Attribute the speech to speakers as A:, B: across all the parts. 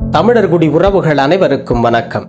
A: தமிழர்குடி உறவுகள் அனைவருக்கும் வணக்கம்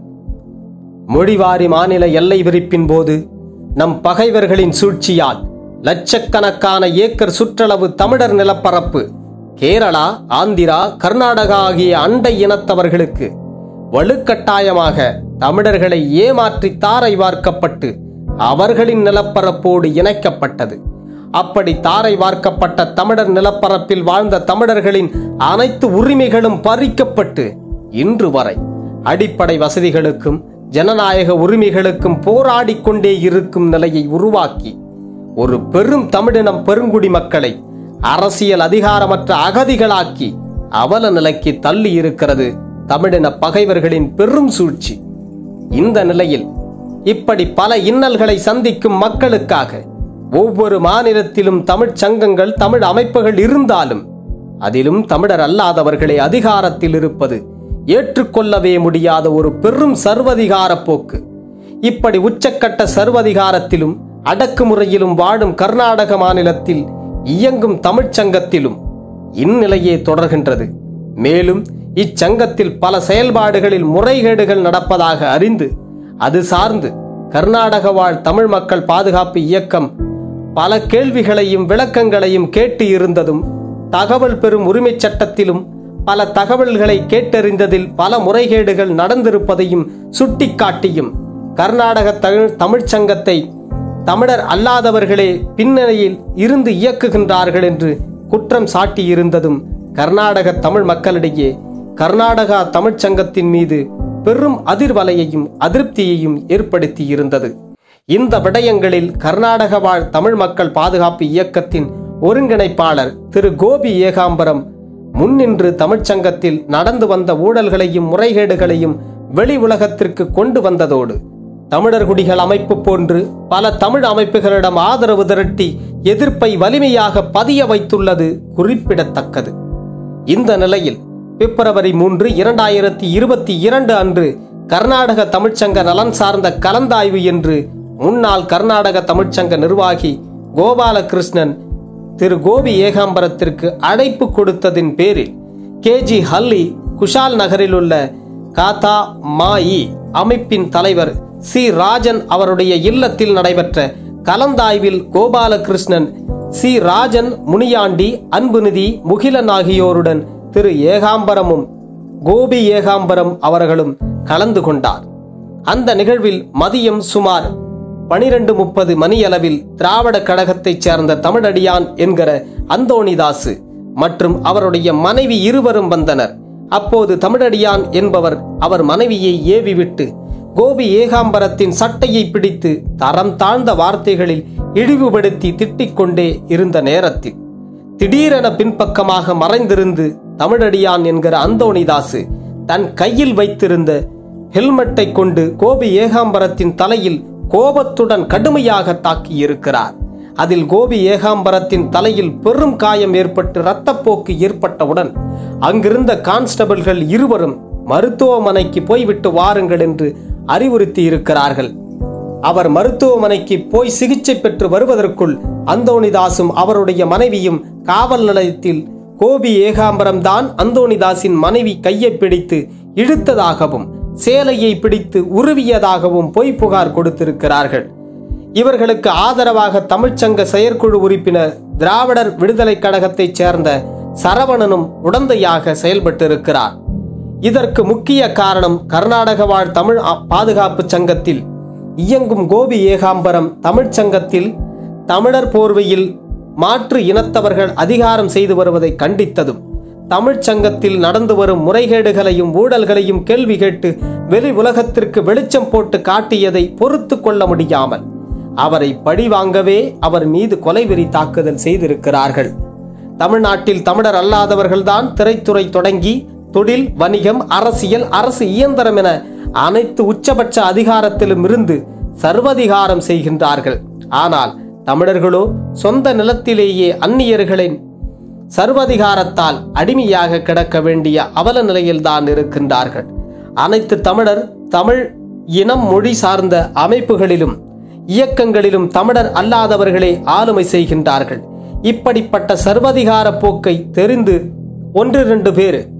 A: மொழிவாரி மாநில எல்லை விரிப்பின் போது நம் பகைவர்களின் சூழ்ச்சியால் லட்சக்கணக்கான ஏக்கர் சுற்றளவு தமிழர் நிலப்பரப்பு கேரளா ஆந்திரா கர்நாடகா ஆகிய அண்டை இனத்தவர்களுக்கு வலுக்கட்டாயமாக தமிழர்களை ஏமாற்றி தாரை வார்க்கப்பட்டு அவர்களின் நிலப்பரப்போடு இணைக்கப்பட்டது அப்படி தாரை வார்க்கப்பட்ட தமிழர் நிலப்பரப்பில் வாழ்ந்த தமிழர்களின் அனைத்து உரிமைகளும் பறிக்கப்பட்டு இன்று வரை அடிப்படை வசதிகளுக்கும் ஜனநாயக உரிமைகளுக்கும் போராடிக் கொண்டே இருக்கும் நிலையை உருவாக்கி ஒரு பெரும் தமிழினம் பெருங்குடி மக்களை அரசியல் அதிகாரமற்ற அகதிகளாக்கி அவல நிலைக்கு தள்ளி இருக்கிறது தமிழின பகைவர்களின் பெரும் சூழ்ச்சி இந்த நிலையில் இப்படி பல இன்னல்களை சந்திக்கும் மக்களுக்காக ஒவ்வொரு மாநிலத்திலும் தமிழ்ச் சங்கங்கள் தமிழ் அமைப்புகள் இருந்தாலும் அதிலும் தமிழர் அல்லாதவர்களே அதிகாரத்தில் இருப்பது ஏற்றுக்கொள்ளவே முடியாத ஒரு பெரும் சர்வதிகார போக்கு இப்படி உச்சக்கட்ட சர்வதிகாரத்திலும் அடக்குமுறையிலும் வாழும் கர்நாடக மாநிலத்தில் இயங்கும் தமிழ்ச் சங்கத்திலும் இந்நிலையே தொடர்கின்றது மேலும் இச்சங்கத்தில் பல செயல்பாடுகளில் முறைகேடுகள் நடப்பதாக அறிந்து அது சார்ந்து கர்நாடக வாழ் தமிழ் மக்கள் பாதுகாப்பு இயக்கம் பல கேள்விகளையும் விளக்கங்களையும் கேட்டு இருந்ததும் தகவல் பெறும் உரிமைச் சட்டத்திலும் பல தகவல்களை கேட்டறிந்ததில் பல முறைகேடுகள் நடந்திருப்பதையும் சுட்டிக்காட்டியும் கர்நாடக தமிழ் தமிழ்ச் சங்கத்தை தமிழர் அல்லாதவர்களே பின்னணியில் இருந்து இயக்குகின்றார்கள் என்று குற்றம் சாட்டியிருந்ததும் கர்நாடக தமிழ் மக்களிடையே கர்நாடகா தமிழ்ச் சங்கத்தின் மீது பெரும் அதிர்வலையையும் அதிருப்தியையும் ஏற்படுத்தி இருந்தது இந்த விடயங்களில் கர்நாடக வாழ் தமிழ் மக்கள் பாதுகாப்பு இயக்கத்தின் ஒருங்கிணைப்பாளர் திரு கோபி ஏகாம்பரம் முன்னின்று தமிழ்ச்சங்கத்தில் நடந்து வந்த ஊழல்களையும் முறைகேடுகளையும் வெளி உலகத்திற்கு கொண்டு வந்ததோடு தமிழர் குடிகள் அமைப்பு போன்று பல தமிழ் அமைப்புகளிடம் ஆதரவு திரட்டி எதிர்ப்பை வலிமையாக பதிய வைத்துள்ளது குறிப்பிடத்தக்கது இந்த நிலையில் பிப்ரவரி மூன்று இரண்டாயிரத்தி இருபத்தி இரண்டு அன்று கர்நாடக தமிழ்ச்சங்க நலன் சார்ந்த கலந்தாய்வு என்று முன்னாள் கர்நாடக தமிழ்ச்சங்க நிர்வாகி கோபாலகிருஷ்ணன் திரு கோபி ஏகாம்பரத்திற்கு அழைப்பு கொடுத்ததின் பேரில் கேஜி ஹல்லி குஷால் நகரில் உள்ள காதா மாயி அமைப்பின் தலைவர் சி ராஜன் அவருடைய இல்லத்தில் நடைபெற்ற கலந்தாய்வில் கோபாலகிருஷ்ணன் சி ராஜன் முனியாண்டி அன்புநிதி முகிலன் ஆகியோருடன் திரு ஏகாம்பரமும் கோபி ஏகாம்பரம் அவர்களும் கலந்து கொண்டார் அந்த நிகழ்வில் மதியம் சுமார் பனிரெண்டு முப்பது மணியளவில் திராவிட கழகத்தைச் சேர்ந்த தமிழடியான் என்கிற அந்தோணிதாசு மற்றும் அவருடைய மனைவி இருவரும் வந்தனர் அப்போது தமிழடியான் என்பவர் அவர் மனைவியை ஏவிவிட்டு கோபி ஏகாம்பரத்தின் சட்டையை பிடித்து தரம் தாழ்ந்த வார்த்தைகளில் இழிவுபடுத்தி திட்டிக் கொண்டே இருந்த நேரத்தில் திடீரென பின்பக்கமாக மறைந்திருந்து தமிழடியான் என்கிற அந்தோணிதாசு தன் கையில் வைத்திருந்த ஹெல்மெட்டை கொண்டு கோபி ஏகாம்பரத்தின் தலையில் கோபத்துடன் கடுமையாக தாக்கியிருக்கிறார் அதில் கோபி ஏகாம்பரத்தின் தலையில் பெரும் காயம் ஏற்பட்டு இரத்தப்போக்கு ஏற்பட்டவுடன் அங்கிருந்த கான்ஸ்டபிள்கள் இருவரும் மருத்துவமனைக்கு போய்விட்டு வாருங்கள் என்று அறிவுறுத்தி இருக்கிறார்கள் அவர் மருத்துவமனைக்கு போய் சிகிச்சை பெற்று வருவதற்குள் அந்தோணிதாசும் அவருடைய மனைவியும் காவல் நிலையத்தில் கோபி ஏகாம்பரம் தான் அந்தோணிதாசின் மனைவி கையை பிடித்து இழுத்ததாகவும் சேலையை பிடித்து உருவியதாகவும் பொய் புகார் கொடுத்திருக்கிறார்கள் இவர்களுக்கு ஆதரவாக தமிழ்ச்சங்க செயற்குழு உறுப்பினர் திராவிடர் விடுதலை கழகத்தைச் சேர்ந்த சரவணனும் உடந்தையாக செயல்பட்டிருக்கிறார் இதற்கு முக்கிய காரணம் கர்நாடக வாழ் தமிழ் பாதுகாப்பு சங்கத்தில் இயங்கும் கோபி ஏகாம்பரம் தமிழ்ச் சங்கத்தில் தமிழர் போர்வையில் மாற்று இனத்தவர்கள் அதிகாரம் செய்து வருவதை கண்டித்ததும் தமிழ்ச் சங்கத்தில் நடந்து வரும் முறைகேடுகளையும் ஊழல்களையும் கேள்வி கேட்டு வெளி உலகத்திற்கு வெளிச்சம் போட்டு காட்டியதை பொறுத்து கொள்ள முடியாமல் அவரை பழி வாங்கவே அவர் மீது கொலைவெறி தாக்குதல் செய்திருக்கிறார்கள் தமிழ்நாட்டில் தமிழர் அல்லாதவர்கள்தான் திரைத்துறை தொடங்கி தொழில் வணிகம் அரசியல் அரசு இயந்திரம் என அனைத்து உச்சபட்ச அதிகாரத்திலும் இருந்து சர்வதிகாரம் செய்கின்றார்கள் ஆனால் தமிழர்களோ சொந்த நிலத்திலேயே அந்நியர்களின் சர்வதிகாரத்தால் அடிமையாக கிடக்க வேண்டிய அவல நிலையில்தான் இருக்கின்றார்கள் அனைத்து தமிழர் தமிழ் இனம் மொழி சார்ந்த அமைப்புகளிலும் இயக்கங்களிலும் தமிழர் அல்லாதவர்களே ஆளுமை செய்கின்றார்கள் இப்படிப்பட்ட சர்வதிகார போக்கை தெரிந்து ஒன்று இரண்டு பேர்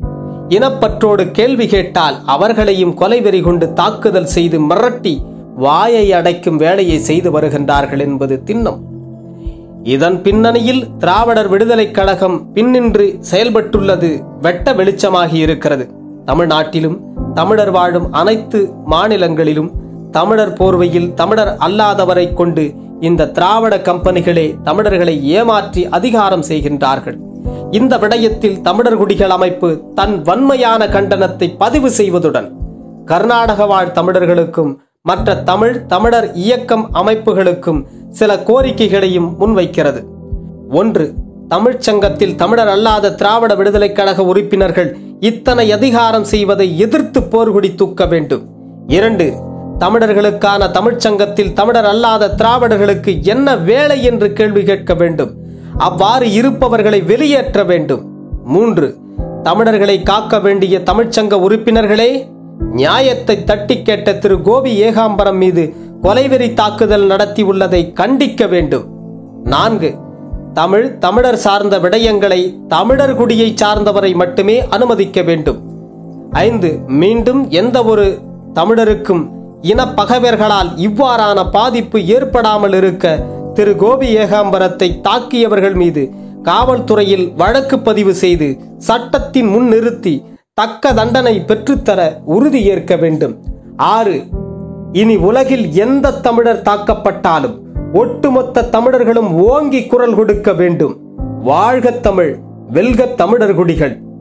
A: இனப்பற்றோடு கேள்வி கேட்டால் அவர்களையும் கொலைவெறி கொண்டு தாக்குதல் செய்து மிரட்டி வாயை அடைக்கும் வேலையை செய்து வருகின்றார்கள் என்பது திண்ணம் இதன் பின்னணியில் திராவிடர் விடுதலைக் கழகம் பின்னின்று செயல்பட்டுள்ளது வெட்ட வெளிச்சமாகி இருக்கிறது தமிழ்நாட்டிலும் தமிழர் வாழும் அனைத்து மாநிலங்களிலும் தமிழர் போர்வையில் தமிழர் அல்லாதவரை கொண்டு இந்த திராவிட கம்பெனிகளே தமிழர்களை ஏமாற்றி அதிகாரம் செய்கின்றார்கள் இந்த விடயத்தில் தமிழர் குடிகள் அமைப்பு தன் வன்மையான கண்டனத்தை பதிவு செய்வதுடன் கர்நாடக வாழ் தமிழர்களுக்கும் மற்ற தமிழ் தமிழர் இயக்கம் அமைப்புகளுக்கும் சில கோரிக்கைகளையும் முன்வைக்கிறது ஒன்று தமிழ்ச் சங்கத்தில் தமிழர் அல்லாத திராவிட விடுதலைக் கழக உறுப்பினர்கள் இத்தனை அதிகாரம் செய்வதை எதிர்த்து போர்குடி தூக்க வேண்டும் இரண்டு தமிழர்களுக்கான தமிழ்ச் சங்கத்தில் தமிழர் அல்லாத திராவிடர்களுக்கு என்ன வேலை என்று கேள்வி கேட்க வேண்டும் அவ்வாறு இருப்பவர்களை வெளியேற்ற வேண்டும் மூன்று தமிழர்களை காக்க வேண்டிய தமிழ்ச்சங்க உறுப்பினர்களே நியாயத்தை தட்டி கேட்ட திரு கோபி ஏகாம்பரம் மீது கொலைவெறி தாக்குதல் நடத்தியுள்ளதை கண்டிக்க வேண்டும் நான்கு தமிழ் தமிழர் சார்ந்த விடயங்களை தமிழர் குடியை சார்ந்தவரை மட்டுமே அனுமதிக்க வேண்டும் ஐந்து மீண்டும் எந்த ஒரு தமிழருக்கும் இனப்பகைவர்களால் இவ்வாறான பாதிப்பு ஏற்படாமல் இருக்க திரு கோபி ஏகாம்பரத்தை தாக்கியவர்கள் மீது காவல்துறையில் வழக்கு பதிவு செய்து சட்டத்தின் முன் நிறுத்தி தக்க தண்டனை பெற்றுத்தர உறுதி ஏற்க வேண்டும் ஆறு இனி உலகில் எந்த தமிழர் தாக்கப்பட்டாலும் ஒட்டுமொத்த தமிழர்களும் ஓங்கி குரல் கொடுக்க வேண்டும் வாழ்க தமிழ் வெல்க தமிழர் குடிகள்